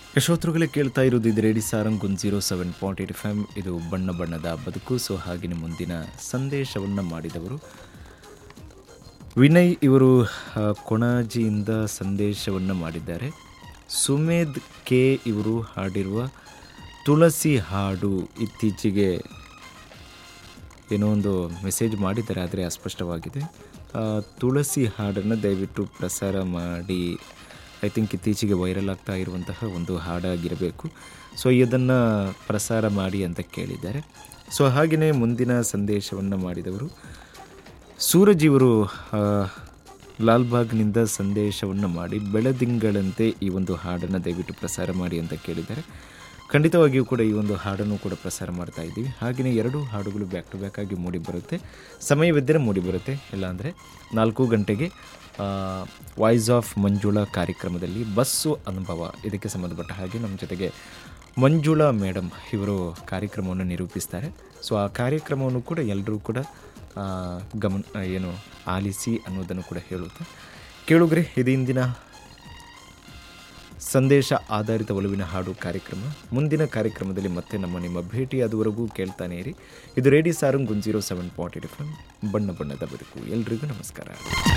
ಯಶೋತ್ರುಗಳೇ ಕೇಳ್ತಾ ಇರೋದು ಇದು radio Sarang one zero seven point eight F M ಇದು ಬಣ್ಣ ಬಣ್ಣದ ಬದುಕು ಸೊ ಹಾಗೆಯೇ ಮುಂದಿನ ಸಂದೇಶವನ್ನು ಮಾಡಿದವರು ವಿನಯ್ ಇವರು ಆ, ಕೊಣಾಜಿಯಿಂದ ಸಂದೇಶವನ್ನು ಮಾಡಿದ್ದಾರೆ ಸುಮೇದ್ ಕೆ ಇವರು ಹಾಡಿರುವ ತುಳಸಿ ಹಾಡು ಇತ್ತೀಚೆಗೆ ಏನೋ ಒಂದು ಮೆಸೇಜ್ ಮಾಡಿದ್ದಾರೆ ಆದರೆ ಅಸ್ಪಷ್ಟವಾಗಿದೆ ಆ, ತುಳಸಿ ಹಾಡನ್ನು ದಯವಿಟ್ಟು ಪ್ರಸಾರ ಮಾಡಿ ಐ ಥಿಂಕ್ ಇತ್ತೀಚೆಗೆ ವೈರಲ್ ಆಗ್ತಾ ಇರುವಂತಹ ಒಂದು ಹಾಡಾಗಿರಬೇಕು ಸೊ ಇದನ್ನು ಪ್ರಸಾರ ಮಾಡಿ ಅಂತ ಕೇಳಿದ್ದಾರೆ ಸೊ ಹಾಗೆಯೇ ಮುಂದಿನ ಸಂದೇಶವನ್ನು ಮಾಡಿದವರು ಸೂರಜ್ ಇವರು ಆ, ಲಾಲ್ಬಾಗ್ನಿಂದ ಸಂದೇಶವನ್ನು ಮಾಡಿ ಬೆಳದಿಂಗಳಂತೆ ಈ ಒಂದು ಹಾಡನ್ನು ದಯವಿಟ್ಟು ಪ್ರಸಾರ ಮಾಡಿ ಅಂತ ಕೇಳಿದ್ದಾರೆ ಖಂಡಿತವಾಗಿಯೂ ಕೂಡ ಈ ಒಂದು ಹಾಡನ್ನು ಕೂಡ ಪ್ರಸಾರ ಮಾಡ್ತಾ ಇದ್ದೀವಿ ಹಾಗೆಯೇ ಎರಡು ಹಾಡುಗಳು ಬ್ಯಾಕ್ ಟು ಬ್ಯಾಕ್ ಆಗಿ ಮೂಡಿ ಬರುತ್ತೆ ಸಮಯವಿದ್ದರೆ ಮೂಡಿ ಬರುತ್ತೆ ಇಲ್ಲಾಂದರೆ ನಾಲ್ಕು ಗಂಟೆಗೆ ವಾಯ್ಸ್ ಆಫ್ ಮಂಜುಳಾ ಕಾರ್ಯಕ್ರಮದಲ್ಲಿ ಬಸ್ಸು ಅನುಭವ ಇದಕ್ಕೆ ಸಂಬಂಧಪಟ್ಟ ಹಾಗೆ ನಮ್ಮ ಜೊತೆಗೆ ಮಂಜುಳಾ ಮೇಡಮ್ ಇವರು ಕಾರ್ಯಕ್ರಮವನ್ನು ನಿರೂಪಿಸ್ತಾರೆ ಸೊ ಆ ಕಾರ್ಯಕ್ರಮವನ್ನು ಕೂಡ ಎಲ್ಲರೂ ಕೂಡ ಆ, ಗಮನ ಆ, ಏನು ಆಲಿಸಿ ಅನ್ನೋದನ್ನು ಕೂಡ ಹೇಳುತ್ತೆ ಕೇಳುಗ್ರೆ ಇದು ಇಂದಿನ ಸಂದೇಶ ಆಧಾರಿತ ಒಲವಿನ ಹಾಡು ಕಾರ್ಯಕ್ರಮ ಮುಂದಿನ ಕಾರ್ಯಕ್ರಮದಲ್ಲಿ ಮತ್ತೆ ನಮ್ಮ ನಿಮ್ಮ ಭೇಟಿಯಾದವರೆಗೂ ಕೇಳ್ತಾನೆ ಇರಿ ಇದು ರೇಡಿ ಸಾರಂಗ್ ಗುಂಜೀರೋ ಸೆವೆನ್ ಪಾಯಿಂಟ್ ಏಟ್ ಎಫ್ ಬಣ್ಣ ಬಣ್ಣದ ಬದುಕು ಎಲ್ರಿಗೂ ನಮಸ್ಕಾರ